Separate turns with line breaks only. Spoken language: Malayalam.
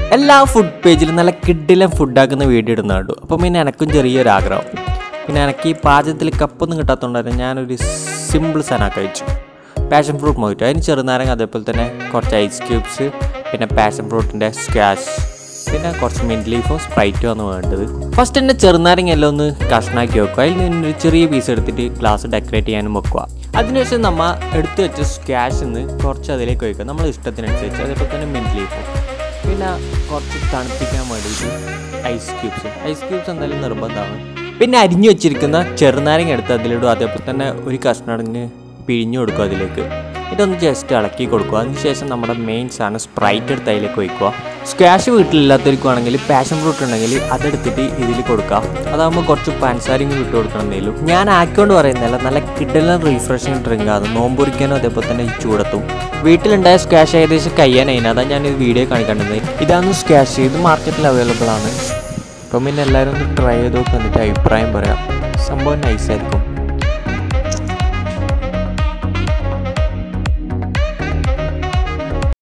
എല്ലാ ഫുഡ് പേജിലും നല്ല കിഡിലും ഫുഡാക്കുന്ന വീഡിയോ ഇടുന്ന കണ്ടു അപ്പം പിന്നെ എനക്കും ചെറിയൊരു ആഗ്രഹം പിന്നെ എനിക്ക് ഈ പാചകത്തിൽ കപ്പൊന്നും കിട്ടാത്തതുകൊണ്ടായിരുന്നു ഞാനൊരു സിമ്പിൾ സാധനം കഴിച്ചു പാഷൻ ഫ്രൂട്ട് മൊയ്റ്റോ അതിന് ചെറുനാരങ്ങ അതേപോലെ തന്നെ കുറച്ച് ഐസ് ക്യൂബ്സ് പിന്നെ പാഷൻ ഫ്രൂട്ടിൻ്റെ സ്ക്വാഷ് പിന്നെ കുറച്ച് മിൻറ്റ് ലീഫും സ്പ്രൈറ്റും ആണ് വേണ്ടത് ഫസ്റ്റ് തന്നെ ചെറുനാരങ്ങ എല്ലാം ഒന്ന് കഷ്ണാക്കി വെക്കുക അതിൽ നിന്നൊരു ചെറിയ പീസ് എടുത്തിട്ട് ഗ്ലാസ് ഡെക്കറേറ്റ് ചെയ്യാനും വെക്കുക അതിനുശേഷം നമ്മൾ എടുത്തു വെച്ച സ്ക്വാഷിൽ നിന്ന് കുറച്ച് അതിലേക്ക് വയ്ക്കുക നമ്മുടെ ഇഷ്ടത്തിനനുസരിച്ച് അതേപോലെ തന്നെ മിൻറ്റ് ലീഫും പിന്നെ കുറച്ച് തണുപ്പിക്കാൻ വേണ്ടിയിട്ട് ഐസ് ക്യൂബ്സ് ഐസ് ക്യൂബ്സ് എന്തായാലും നിർബന്ധമാണ് പിന്നെ അരിഞ്ഞു വെച്ചിരിക്കുന്ന ചെറുനാരങ്ങ എടുത്ത് അതിലിടും അതേപോലെ തന്നെ ഒരു കഷ്ണടങ്ങ് പിഴിഞ്ഞു കൊടുക്കുക അതിലേക്ക് ഇതൊന്ന് ജസ്റ്റ് ഇളക്കി കൊടുക്കുക അതിനുശേഷം നമ്മുടെ മെയിൻ സാധനം സ്പ്രൈറ്റ് എടുത്ത് അതിലേക്ക് വയ്ക്കുക സ്ക്വാഷ് വീട്ടിലില്ലാത്തവർക്കാണെങ്കിൽ പാഷൻ ഫ്രൂട്ട് ഉണ്ടെങ്കിൽ അതെടുത്തിട്ട് ഇതിൽ കൊടുക്കുക അതാകുമ്പോൾ കുറച്ച് പഞ്ചസാരയും കൂടി ഇട്ട് കൊടുക്കണം എന്തെങ്കിലും ഞാൻ ആക്കിക്കൊണ്ട് പറയുന്നില്ല നല്ല കിഡലും റീഫ്രഷിങ് ഡ്രിങ്ക് ആണ് നോമ്പൊരിക്കാനും അതേപോലെ തന്നെ ഈ ചൂടത്തും വീട്ടിലുണ്ടായ സ്ക്വാഷ് ഏകദേശം കഴിയാനായിന് അതാണ് ഞാൻ ഈ വീഡിയോ കാണിക്കേണ്ടത് ഇതാണ് സ്ക്വാഷ് ഇത് മാർക്കറ്റിൽ അവൈലബിൾ ആണ് അപ്പം പിന്നെ എല്ലാവരും ഒന്ന് ട്രൈ ചെയ്ത് നോക്കി എന്നിട്ട് അഭിപ്രായം പറയാം സംഭവം നൈസായിരിക്കും